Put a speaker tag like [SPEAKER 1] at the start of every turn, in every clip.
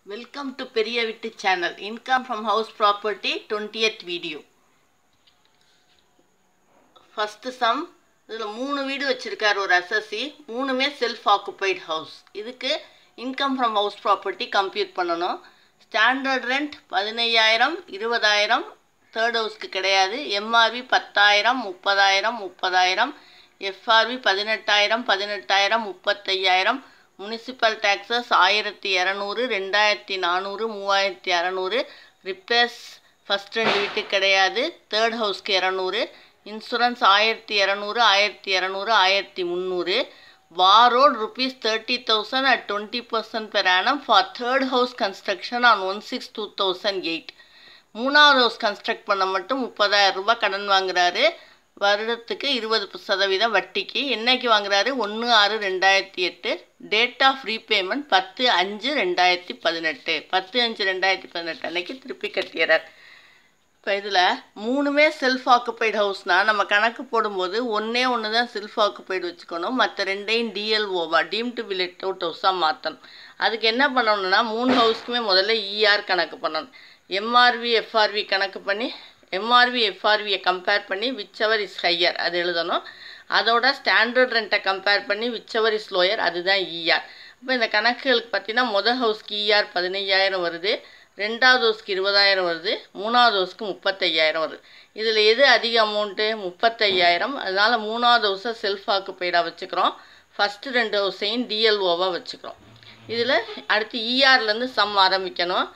[SPEAKER 1] welcome to பெரிய விட்டு channel income from house property twentieth video first sum இதில் மூணு வீடு வச்சுருக்கார் ஒரு அசசி மூணுமே செல்ஃப் ஆக்குபைடு ஹவுஸ் இதுக்கு income from house property compute பண்ணணும் ஸ்டாண்டர்ட் ரெண்ட் பதினையாயிரம் இருபதாயிரம் தேர்ட் ஹவுஸ்க்கு கிடையாது எம்ஆர்வி பத்தாயிரம் முப்பதாயிரம் முப்பதாயிரம் எஃப்ஆர்வி பதினெட்டாயிரம் பதினெட்டாயிரம் முப்பத்தையாயிரம் முனிசிபல் டேக்ஸஸ் ஆயிரத்தி இரநூறு ரெண்டாயிரத்தி நானூறு மூவாயிரத்தி அறநூறு ரிப்பேர்ஸ் ஃபஸ்ட் ரெண்டு வீட்டுக்கு கிடையாது தேர்ட் ஹவுஸ்க்கு இரநூறு இன்சூரன்ஸ் ஆயிரத்தி இரநூறு ஆயிரத்தி இரநூறு ஆயிரத்தி முந்நூறு borrowed rupees thirty thousand at twenty percent per annum for third house construction on one six two thousand eight மூணாவது ஹவுஸ் கன்ஸ்ட்ரக்ட் பண்ண மட்டும் முப்பதாயிரம் ரூபாய் கடன் வாங்குறாரு வருடத்துக்கு இருபது சதவீதம் வட்டிக்கு என்னைக்கு வாங்குறாரு ஒன்று ஆறு ரெண்டாயிரத்தி எட்டு டேட் ஆஃப் ரீபேமெண்ட் பத்து அஞ்சு ரெண்டாயிரத்தி பதினெட்டு பத்து அஞ்சு ரெண்டாயிரத்தி பதினெட்டு அன்னைக்கு திருப்பி கட்டிடுறார் இப்போ இதில் மூணுமே செல்ஃப் ஆக்குபைடு ஹவுஸ்னால் நம்ம கணக்கு போடும்போது ஒன்றே ஒன்று தான் செல்ஃப் ஆக்குபைடு வச்சுக்கணும் மற்ற ரெண்டையும் டிஎல்ஓவா டீம் டு வில்லேட் அவுட் ஹவுஸாக மாற்றணும் அதுக்கு என்ன பண்ணணும்னா மூணு ஹவுஸ்க்குமே முதல்ல இஆர் கணக்கு பண்ணணும் எம்ஆர்வி எஃப்ஆர்வி கணக்கு பண்ணி எம்ஆர்வி எஃப்ஆர்வியை கம்பேர் பண்ணி விச்சவர் இஸ் ஹையர் அது எழுதணும் அதோட ஸ்டாண்டர்ட் ரெண்ட்டை கம்பேர் பண்ணி விச்சவர் இஸ் லோயர் அதுதான் இஆர் இப்போ இந்த கணக்குகளுக்கு பார்த்தீங்கன்னா மொதல் ஹவுஸ்க்கு இஆர் பதினையாயிரம் வருது ரெண்டாவது ஹவுஸ்க்கு இருபதாயிரம் வருது மூணாவது ஹவுஸ்க்கு முப்பத்தையாயிரம் வருது இதில் எது அதிக அமௌண்ட்டு முப்பத்தையாயிரம் அதனால் மூணாவது ஹவுஸை செல்ஃப் ஆக்குப்பைடாக வச்சுக்கிறோம் ஃபஸ்ட்டு ரெண்டு ஹவுஸையும் டிஎல்ஓவாக வச்சுக்கிறோம் இதில் அடுத்து இஆர்லேருந்து சம் ஆரம்பிக்கணும்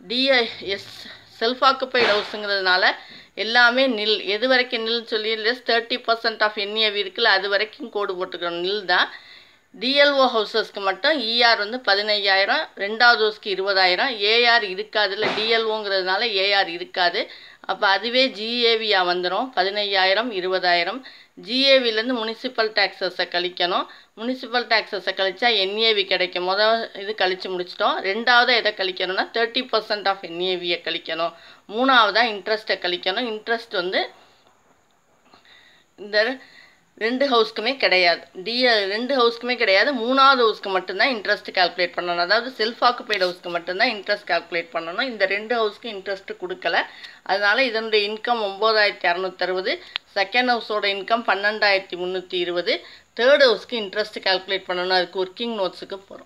[SPEAKER 1] டிஎஸ் செல்ஃப் ஆக்குப்பைடு ஹவுஸுங்கிறதுனால எல்லாமே நில் எது வரைக்கும் நில் சொல்லி less thirty percent of NAV இருக்குல்ல அது வரைக்கும் கோடு போட்டுக்கணும் நில் தான் டிஎல்ஓ ஹவுசஸ்க்கு மட்டும் இஆர் வந்து பதினையாயிரம் ரெண்டாவது ஹவுஸ்க்கு இருபதாயிரம் ஏஆர் இருக்காது இல்லை டிஎல்ஓங்கிறதுனால ஏஆர் இருக்காது அப்போ அதுவே ஜிஏவியாக வந்துடும் பதினையாயிரம் இருபதாயிரம் ஜிஏவிலேருந்து முனிசிபல் டேக்ஸஸை கழிக்கணும் முனிசிபல் டேக்ஸஸை கழிச்சா என்ஏவி கிடைக்கும் மொதல் இது கழித்து முடிச்சிட்டோம் ரெண்டாவது எதை கழிக்கணும்னா தேர்ட்டி பர்சன்ட் ஆஃப் என்ஏவியை கழிக்கணும் மூணாவதாக இன்ட்ரெஸ்ட்டை கழிக்கணும் இன்ட்ரெஸ்ட் வந்து இந்த ரெண்டு ஹவுஸ்க்குமே கிடையாது டி ரெண்டு ஹவுஸ்க்குமே கிடையாது மூணாவது ஹவுஸ்க்கு மட்டும்தான் இன்ட்ரெஸ்ட் கால்குலேட் பண்ணணும் அதாவது செல்ஃப் ஆக்குபைடு ஹவுஸ்க்கு மட்டும்தான் இன்ட்ரெஸ்ட் கால்குலேட் பண்ணணும் இந்த ரெண்டு ஹவுஸ்க்கு இன்ட்ரெஸ்ட் கொடுக்கல அதனால இதனுடைய இன்கம் ஒம்பதாயிரத்தி அறநூற்றறுபது செகண்ட் ஹவுஸோட இன்கம் பன்னெண்டாயிரத்தி முந்நூற்றி இருபது தேர்ட் ஹவுஸ்க்கு இன்ட்ரெஸ்ட் கால்குலேட் பண்ணணும் அதுக்கு ஒர்க்கிங் நோட்ஸுக்கு போகிறோம்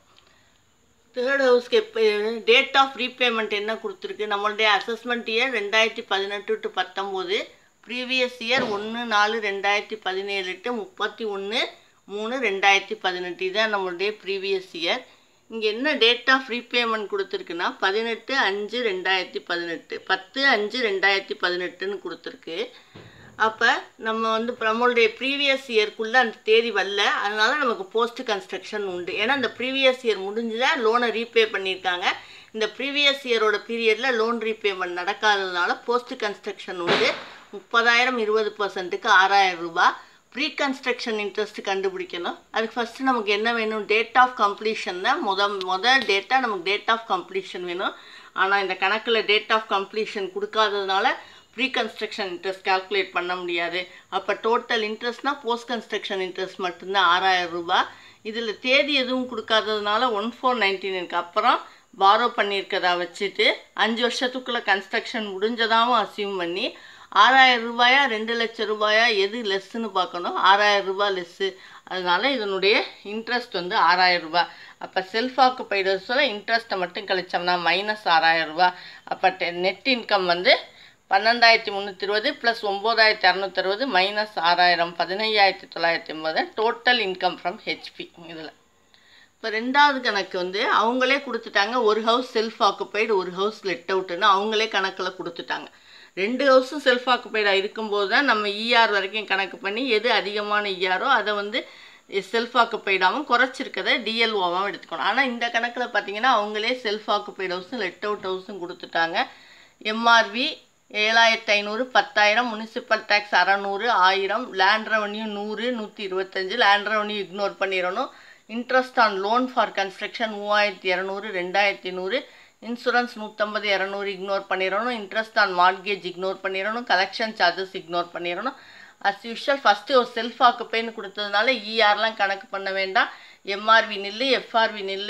[SPEAKER 1] தேர்ட் ஹவுஸ்க்கு எப்போ டேட் ஆஃப் ரீபேமெண்ட் என்ன கொடுத்துருக்கு நம்மளுடைய அசஸ்மெண்ட் இயர் ரெண்டாயிரத்தி பதினெட்டு டு பத்தொம்போது ப்ரீவியஸ் இயர் ஒன்று நாலு ரெண்டாயிரத்தி பதினேழு டு முப்பத்தி ஒன்று மூணு ரெண்டாயிரத்தி பதினெட்டு இதான் நம்மளுடைய ப்ரீவியஸ் இயர் இங்கே என்ன டேட் ஆஃப் ரீபேமெண்ட் கொடுத்துருக்குன்னா பதினெட்டு அஞ்சு ரெண்டாயிரத்தி பதினெட்டு பத்து அஞ்சு ரெண்டாயிரத்தி பதினெட்டுன்னு கொடுத்துருக்கு அப்போ நம்ம வந்து நம்மளுடைய ப்ரீவியஸ் இயர்க்குள்ளே அந்த தேதி வரல அதனால நமக்கு போஸ்ட் கன்ஸ்ட்ரக்ஷன் உண்டு ஏன்னா அந்த ப்ரீவியஸ் இயர் முடிஞ்சுதான் லோனை ரீபே பண்ணியிருக்காங்க இந்த ப்ரீவியஸ் இயரோட பீரியடில் லோன் ரீபேமெண்ட் நடக்காததுனால போஸ்ட் கன்ஸ்ட்ரக்ஷன் உண்டு முப்பதாயிரம் இருபது பர்சன்ட்டுக்கு ஆறாயிரம் ரூபாய் ப்ரீ கன்ஸ்ட்ரக்ஷன் இன்ட்ரெஸ்ட் கண்டுபிடிக்கணும் அதுக்கு ஃபஸ்ட்டு நமக்கு என்ன வேணும் டேட் ஆஃப் கம்ப்ளீஷன் தான் முத முதல் டேட்டாக நமக்கு டேட் ஆஃப் கம்ப்ளீஷன் வேணும் ஆனால் இந்த கணக்கில் டேட் ஆஃப் கம்ப்ளீஷன் கொடுக்காததுனால ப்ரீ கன்ஸ்ட்ரக்ஷன் இன்ட்ரெஸ்ட் கால்குலேட் பண்ண முடியாது அப்போ டோட்டல் இன்ட்ரெஸ்ட்னால் போஸ்ட் கன்ஸ்ட்ரக்ஷன் இன்ட்ரெஸ்ட் மட்டும்தான் ஆறாயிரம் ரூபாய் இதில் தேதி எதுவும் கொடுக்காததுனால ஒன் ஃபோர் நைன்டீனுக்கு அப்புறம் பாரோ பண்ணியிருக்கதா வச்சுட்டு அஞ்சு வருஷத்துக்குள்ளே கன்ஸ்ட்ரக்ஷன் முடிஞ்சதாகவும் அசியூம் பண்ணி ஆறாயிரம் ரூபாயா ரெண்டு லட்சம் ரூபாயா எது லெஸ்ஸுன்னு பார்க்கணும் ஆறாயிரம் ரூபாய் லெஸ்ஸு அதனால இதனுடைய இன்ட்ரெஸ்ட் வந்து ஆறாயிரம் ரூபாய் அப்போ செல்ஃப் ஆக்குபைடர்ஸோட இன்ட்ரெஸ்ட்டை மட்டும் கழிச்சோம்னா மைனஸ் ஆறாயிரம் ரூபாய் அப்போ நெட் இன்கம் வந்து பன்னெண்டாயிரத்தி முந்நூற்றி இருபது ப்ளஸ் ஒம்பதாயிரத்தி அறநூற்றறுபது மைனஸ் ஆறாயிரம் பதினையாயிரத்தி தொள்ளாயிரத்தி ஐம்பது டோட்டல் இன்கம் ஃப்ரம் ஹெச்பி இதில் இப்போ ரெண்டாவது கணக்கு வந்து அவங்களே கொடுத்துட்டாங்க ஒரு ஹவுஸ் செல்ஃப் ஆக்குப்பைடு ஒரு ஹவுஸ் லெட் அவுட்டுன்னு அவங்களே கணக்கில் கொடுத்துட்டாங்க ரெண்டு ஹவுஸும் செல்ஃப் ஆக்குப்பைடாக இருக்கும்போது தான் நம்ம இஆர் வரைக்கும் கணக்கு பண்ணி எது அதிகமான இஆரோ அதை வந்து செல்ஃப் ஆக்குப்பைடாகவும் குறைச்சிருக்கதை டிஎல்ஓவாகவும் எடுத்துக்கணும் ஆனால் இந்த கணக்கில் பார்த்தீங்கன்னா அவங்களே செல்ஃப் ஆக்குப்பைடு ஹவுஸும் லெட் அவுட் ஹவுஸும் கொடுத்துட்டாங்க எம்ஆர்வி ஏழாயிரத்தி ஐநூறு பத்தாயிரம் முனிசிபல் டேக்ஸ் அறநூறு ஆயிரம் லேண்ட் ரெவன்யூ நூறு நூற்றி இருபத்தஞ்சு லேண்ட் ரெவன்யூ இக்னோர் பண்ணிடணும் interest on loan for construction மூவாயிரத்தி இரநூறு ரெண்டாயிரத்தி நூறு இன்சூரன்ஸ் நூற்றம்பது இரநூறு இக்னோர் பண்ணிடணும் இன்ட்ரெஸ்ட் ஆன் மார்கேஜ் இக்னோர் பண்ணிடணும் கலெக்ஷன் சார்ஜஸ் இக்னோர் பண்ணிடணும் அஸ் யூஷுவல் ஃபஸ்ட்டு ஒரு செல்ஃப் ஆக்குப்பைன்னு கொடுத்ததுனால இஆர்லாம் கணக்கு பண்ண வேண்டாம் எம்ஆர்வி நில்லு எஃப்ஆர்வி நில்லு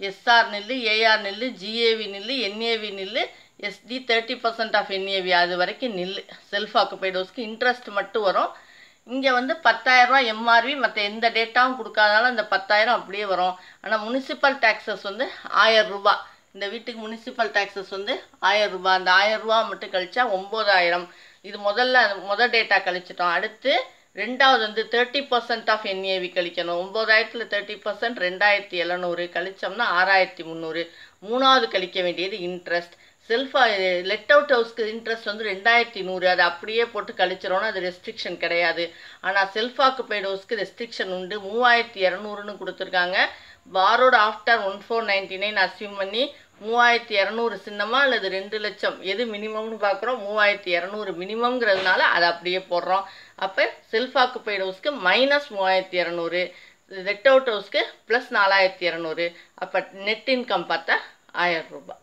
[SPEAKER 1] எஸ்ஆர் நில்லு ஏஆர் நில்லு ஜிஏவி நில்லு என்ஏவி நில்லு எஸ்டி தேர்ட்டி பர்சன்ட் ஆஃப் என்ஏவி அது வரைக்கும் நில்லு செல்ஃப் ஆக்குபைடு ஹவுஸ்க்கு இன்ட்ரெஸ்ட் மட்டும் வரும் இங்கே வந்து பத்தாயிரரூபா எம்ஆர்வி மற்ற எந்த டேட்டாவும் கொடுக்காதனால அந்த பத்தாயிரம் அப்படியே வரும் ஆனால் முனிசிபல் டேக்ஸஸ் வந்து ஆயிரம் ரூபாய் இந்த வீட்டுக்கு முனிசிபல் டேக்ஸஸ் வந்து ஆயிரம் ரூபாய் அந்த ஆயிரம் ரூபா மட்டும் கழிச்சா ஒம்பதாயிரம் இது முதல்ல முதல் டேட்டா கழிச்சிட்டோம் அடுத்து ரெண்டாவது வந்து தேர்ட்டி பர்சன்ட் ஆஃப் என்ஏவி கழிக்கணும் ஒம்பதாயிரத்தில் தேர்ட்டி பர்சன்ட் ரெண்டாயிரத்தி எழுநூறு கழிச்சோம்னா ஆறாயிரத்தி முந்நூறு மூணாவது கழிக்க வேண்டியது இன்ட்ரெஸ்ட் செல்ஃப் லெட் அவுட் ஹவுஸ்க்கு இன்ட்ரெஸ்ட் வந்து ரெண்டாயிரத்தி நூறு அதை அப்படியே போட்டு கழிச்சிரோன்னா அது ரெஸ்ட்ரிக்ஷன் கிடையாது ஆனால் செல்ஃப் ஆக்குபைடு ஹவுஸ்க்கு ரெஸ்ட்ரிக்ஷன் உண்டு மூவாயிரத்தி இரநூறுன்னு கொடுத்துருக்காங்க borrowed after one four ninety nine assume பண்ணி மூவாயிரத்தி இரநூறு சின்னமா அல்லது ரெண்டு லட்சம் எது மினிமம்னு பார்க்குறோம் மூவாயிரத்தி இரநூறு மினிமம்ங்கிறதுனால அதை அப்படியே போடுறோம் அப்போ செல்ஃப் ஆக்குபைடு ஹவுஸ்க்கு மைனஸ் மூவாயிரத்தி இரநூறு லெட் அவுட் ஹவுஸ்க்கு ப்ளஸ் நாலாயிரத்தி இரநூறு அப்போ நெட் இன்கம் பார்த்தா ஆயிரம் ரூபாய்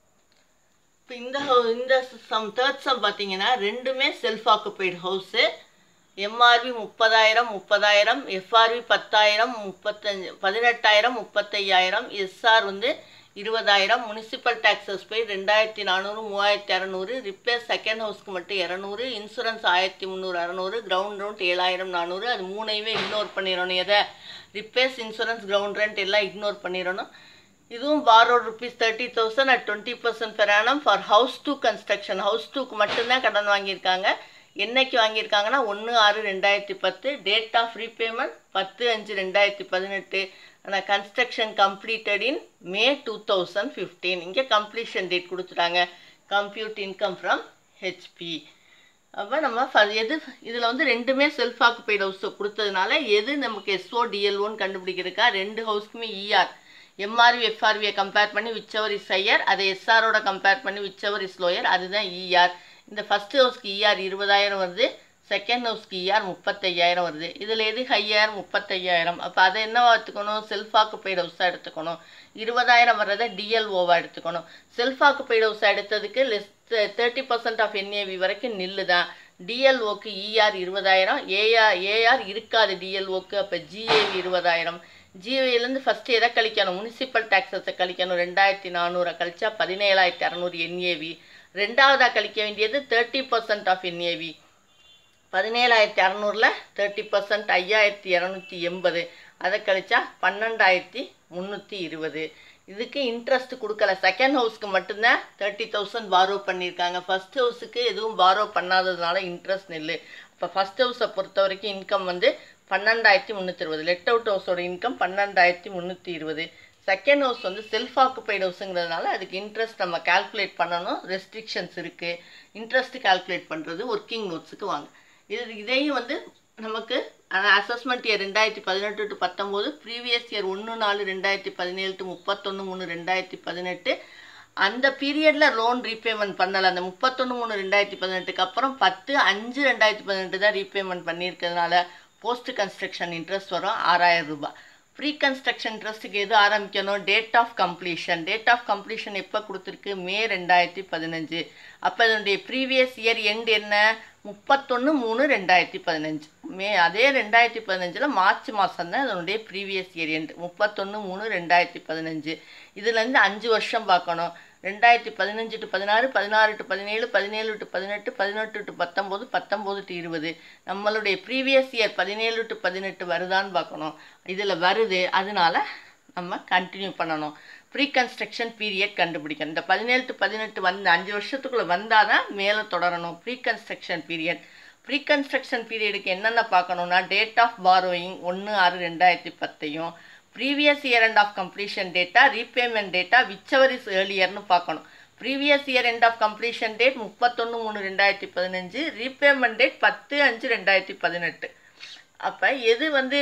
[SPEAKER 1] இப்போ இந்த ஹவு இந்த சம் தேர்ட் சம் பார்த்தீங்கன்னா ரெண்டுமே செல்ஃப் ஆக்குபைடு ஹவுஸு எம்ஆர்பி முப்பதாயிரம் முப்பதாயிரம் எஃப்ஆர்பி பத்தாயிரம் முப்பத்தஞ்சு பதினெட்டாயிரம் முப்பத்தையாயிரம் எஸ்ஆர் வந்து இருபதாயிரம் முனிசிபல் டேக்ஸஸ் போய் ரெண்டாயிரத்தி நானூறு மூவாயிரத்தி இரநூறு ரிப்பேர் செகண்ட் ஹவுஸ்க்கு மட்டும் இரநூறு இன்சூரன்ஸ் ஆயிரத்தி முந்நூறு அறநூறு கிரவுண்ட் ரவுண்ட் ஏழாயிரம் நானூறு அது மூணையுமே இக்னோர் பண்ணிடணும் எதை ரிப்பேர்ஸ் இன்சூரன்ஸ் கிரவுண்ட் ரெண்ட் எல்லாம் இக்னோர் பண்ணிடணும் இதுவும் borrowed rupees thirty thousand at twenty percent per annum for house two construction house டூக்கு மட்டும்தான் கடன் வாங்கியிருக்காங்க என்னைக்கு வாங்கியிருக்காங்கன்னா ஒன்று ஆறு ரெண்டாயிரத்தி பத்து டேட் ஆஃப் ரீபேமெண்ட் பத்து அஞ்சு ரெண்டாயிரத்தி பதினெட்டு ஆனால் construction completed in May two thousand fifteen இங்கே கம்ப்ளீஷன் டேட் கொடுத்துட்டாங்க கம்ப்யூட் இன்கம் ஃப்ரம் ஹெச்பி அப்போ நம்ம ஃப எது இதில் வந்து ரெண்டுமே செல்ஃப் ஆக்குபைடு ஹவுஸ் கொடுத்ததுனால எது நமக்கு எஸ்ஓ டிஎல்ஓன்னு கண்டுபிடிக்கிறதுக்கா ரெண்டு ஹவுஸ்க்குமே இஆர் எம்ஆர்வி எஃப்ஆர்வியை கம்பேர் பண்ணி விச்சவர் இஸ் ஹையர் அதை எஸ்ஆரோட கம்பேர் பண்ணி விச்சவர் இஸ் லோயர் அதுதான் இஆர் இந்த ஃபஸ்ட் ஹவுஸ்க்கு இஆர் இருபதாயிரம் வருது செகண்ட் ஹவுஸ்க்கு இஆர் முப்பத்தையாயிரம் வருது இதில் எது ஹையர் முப்பத்தையாயிரம் அப்போ அதை என்னவா எடுத்துக்கணும் செல்ஃப் ஆக்குபைடு ஹவுஸாக எடுத்துக்கணும் இருபதாயிரம் வர்றதை டிஎல்ஓவாக எடுத்துக்கணும் செல்ஃப் ஆக்குபைடு ஹவுஸ் எடுத்ததுக்கு less thirty percent of NAV வரைக்கும் நில்லு தான் டிஎல்ஓக்கு இஆர் இருபதாயிரம் ஏஆர் ஏஆர் இருக்காது டிஎல்ஓக்கு அப்போ ஜிஏவி இருபதாயிரம் ஜிஏவிலேருந்து ஃபஸ்ட்டு எதை கழிக்கணும் முனிசிபல் டேக்ஸஸை கழிக்கணும் ரெண்டாயிரத்தி நானூறை கழிச்சா பதினேழாயிரத்தி அறநூறு என்ஏவி ரெண்டாவதாக கழிக்க வேண்டியது தேர்ட்டி பர்சன்ட் ஆஃப் என்ஏவி பதினேழாயிரத்தி அறநூறில் தேர்ட்டி பர்சன்ட் ஐயாயிரத்தி இரநூத்தி எண்பது அதை கழிச்சா பன்னெண்டாயிரத்தி முந்நூற்றி இருபது இதுக்கு இன்ட்ரெஸ்ட் கொடுக்கல செகண்ட் ஹவுஸ்க்கு மட்டும்தான் தேர்ட்டி தௌசண்ட் பாரோ பண்ணியிருக்காங்க ஃபர்ஸ்ட் ஹவுஸுக்கு எதுவும் பாரோ பண்ணாததுனால இன்ட்ரெஸ்ட் நில்லு இப்போ ஃபர்ஸ்ட் ஹவுஸை பொறுத்த வரைக்கும் இன்கம் வந்து பன்னெண்டாயிரத்தி முந்நூற்றி இருபது லெட் அவுட் ஹவுஸோட இன்கம் பன்னெண்டாயிரத்தி முந்நூற்றி இருபது செகண்ட் ஹவுஸ் வந்து செல்ஃப் ஆக்குபைடு ஹவுஸுங்கிறதுனால அதுக்கு இன்ட்ரெஸ்ட் நம்ம கால்குலேட் பண்ணணும் ரெஸ்ட்ரிக்ஷன்ஸ் இருக்குது இன்ட்ரெஸ்ட் கால்குலேட் பண்ணுறது ஒர்க்கிங் நோட்ஸுக்கு வாங்க இது இதையும் வந்து நமக்கு அசஸ்மெண்ட் இயர் ரெண்டாயிரத்தி பதினெட்டு டு பத்தொம்போது ப்ரீவியஸ் இயர் ஒன்று நாலு ரெண்டாயிரத்தி பதினேழு டு முப்பத்தொன்று மூணு ரெண்டாயிரத்தி பதினெட்டு அந்த பீரியடில் லோன் ரீபேமெண்ட் பண்ணலை அந்த முப்பத்தொன்று மூணு ரெண்டாயிரத்தி பதினெட்டுக்கு அப்புறம் பத்து அஞ்சு ரெண்டாயிரத்தி பதினெட்டு தான் ரீபேமெண்ட் பண்ணியிருக்கிறதுனால போஸ்ட் கன்ஸ்ட்ரக்ஷன் இன்ட்ரெஸ்ட் வரும் ஆறாயிரம் ரூபாய் ப்ரீ கன்ஸ்ட்ரக்ஷன் இன்ட்ரெஸ்ட்டுக்கு எது ஆரம்பிக்கணும் date of completion date of completion எப்போ கொடுத்துருக்கு மே ரெண்டாயிரத்தி பதினஞ்சு அப்போ இதனுடைய ப்ரீவியஸ் இயர் எண்ட் என்ன முப்பத்தொன்று மூணு ரெண்டாயிரத்தி பதினஞ்சு மே அதே ரெண்டாயிரத்தி பதினஞ்சில் மார்ச் மாதம் தான் இதனுடைய ப்ரீவியஸ் இயர் எண்ட் முப்பத்தொன்று மூணு ரெண்டாயிரத்தி பதினஞ்சு இதுலேருந்து அஞ்சு வருஷம் பார்க்கணும் ரெண்டாயிரத்தி பதினஞ்சு டு பதினாறு பதினாறு டு பதினேழு பதினேழு டு பதினெட்டு பதினெட்டு டு பத்தொம்போது பத்தொம்போது டு இருபது நம்மளுடைய ப்ரீவியஸ் இயர் பதினேழு டு பதினெட்டு வருதான்னு பார்க்கணும் இதில் வருது அதனால நம்ம கண்டினியூ பண்ணணும் ப்ரீ கன்ஸ்ட்ரக்ஷன் பீரியட் கண்டுபிடிக்கணும் இந்த பதினேழு டு பதினெட்டு வந்து அஞ்சு வருஷத்துக்குள்ளே வந்தால் தான் மேலே தொடரணும் pre construction period pre construction பீரியடுக்கு என்னென்ன பார்க்கணுன்னா டேட் ஆஃப் பாரோயிங் ஒன்று ஆறு ரெண்டாயிரத்தி பத்தையும் previous year end of completion டேட்டா ரீபேமெண்ட் டேட்டா விச்சவர் இஸ் ஏர்லியர்னு பார்க்கணும் previous year end of completion date முப்பத்தொன்று மூணு ரெண்டாயிரத்தி பதினஞ்சு ரீபேமெண்ட் டேட் பத்து அஞ்சு ரெண்டாயிரத்தி பதினெட்டு அப்போ எது வந்து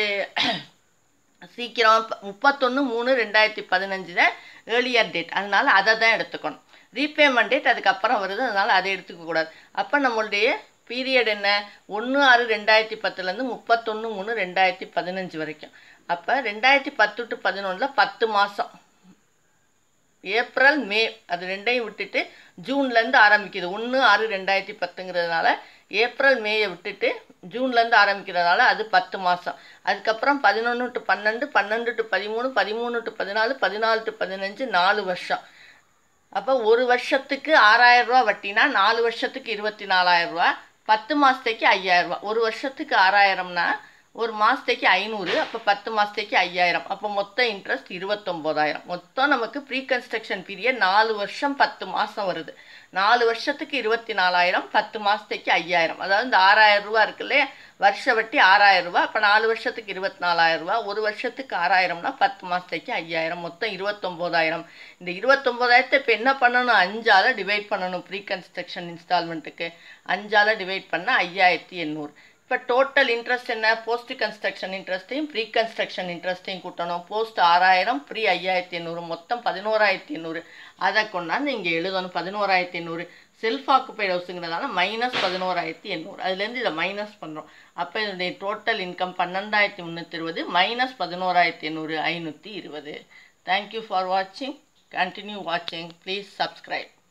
[SPEAKER 1] சீக்கிரம் முப்பத்தொன்று மூணு ரெண்டாயிரத்தி பதினஞ்சு தான் ஏர்லியர் டேட் அதனால் அதை தான் எடுத்துக்கணும் ரீபேமெண்ட் டேட் அதுக்கப்புறம் வருது அதனால் அதை எடுத்துக்கக்கூடாது அப்போ நம்மளுடைய பீரியட் என்ன ஒன்று ஆறு ரெண்டாயிரத்தி பத்துலேருந்து முப்பத்தொன்று மூணு ரெண்டாயிரத்தி பதினஞ்சு வரைக்கும் அப்போ ரெண்டாயிரத்தி பத்து டு பதினொன்றில் பத்து மாதம் ஏப்ரல் மே அது ரெண்டையும் விட்டுட்டு ஜூன்லேருந்து ஆரம்பிக்குது ஒன்று ஆறு ரெண்டாயிரத்தி பத்துங்கிறதுனால ஏப்ரல் மேயை விட்டுட்டு ஜூன்லேருந்து ஆரம்பிக்கிறதால அது பத்து மாதம் அதுக்கப்புறம் பதினொன்று டு பன்னெண்டு பன்னெண்டு டு பதிமூணு பதிமூணு டு பதினாலு பதினாலு டு பதினஞ்சு நாலு வருஷம் அப்போ ஒரு வருஷத்துக்கு ஆறாயிரம் ரூபா வட்டினா நாலு வருஷத்துக்கு இருபத்தி நாலாயிரம் ரூபா பத்து மாதத்துக்கு ஐயாயிரம் ரூபா ஒரு வருஷத்துக்கு ஆறாயிரம்னா ஒரு மாதத்துக்கு ஐநூறு அப்போ பத்து மாதத்துக்கு ஐயாயிரம் அப்போ மொத்த இன்ட்ரெஸ்ட் இருபத்தொம்போதாயிரம் மொத்தம் நமக்கு ப்ரீ கன்ஸ்ட்ரக்ஷன் பீரியட் நாலு வருஷம் பத்து மாதம் வருது நாலு வருஷத்துக்கு இருபத்தி நாலாயிரம் பத்து மாதத்துக்கு ஐயாயிரம் அதாவது இந்த ஆறாயிரம் ரூபா இருக்குல்ல வருஷ வட்டி ஆறாயிரம் ரூபா அப்போ நாலு வருஷத்துக்கு இருபத்தி நாலாயிரம் ரூபா ஒரு வருஷத்துக்கு ஆறாயிரம்னா பத்து மாதத்துக்கு ஐயாயிரம் மொத்தம் இருபத்தொம்போதாயிரம் இந்த இருபத்தொம்போதாயிரத்தை இப்போ என்ன பண்ணணும் அஞ்சால் டிவைட் பண்ணணும் ப்ரீ கன்ஸ்ட்ரக்ஷன் இன்ஸ்டால்மெண்ட்டுக்கு அஞ்சால் டிவைட் பண்ணால் ஐயாயிரத்தி எண்ணூறு இப்போ டோட்டல் இன்ட்ரெஸ்ட் என்ன போஸ்ட் கன்ஸ்ட்ரக்ஷன் இன்ட்ரெஸ்ட்டையும் ப்ரீ கன்ஸ்ட்ரக்ஷன் இன்ட்ரெஸ்ட்டையும் கூட்டணும் போஸ்ட் ஆறாயிரம் ப்ரீ ஐயாயிரத்தி எண்ணூறு மொத்தம் பதினோராயிரத்தி எண்ணூறு அதை கொண்டாந்து இங்கே எழுதணும் பதினோராயிரத்தி எண்ணூறு செல்ஃப் ஆக்குபைட் ஹவுஸுங்கிறதால மைனஸ் பதினோராயிரத்தி எண்ணூறு அதுலேருந்து இதை மைனஸ் பண்ணுறோம் அப்போ இதனுடைய டோட்டல் இன்கம் பன்னெண்டாயிரத்தி முந்நூற்றி இருபது மைனஸ் பதினோராயிரத்தி எண்ணூறு ஐநூற்றி இருபது தேங்க்யூ ஃபார் வாட்சிங் கண்டினியூ வாட்சிங் ப்ளீஸ் சப்ஸ்கிரைப்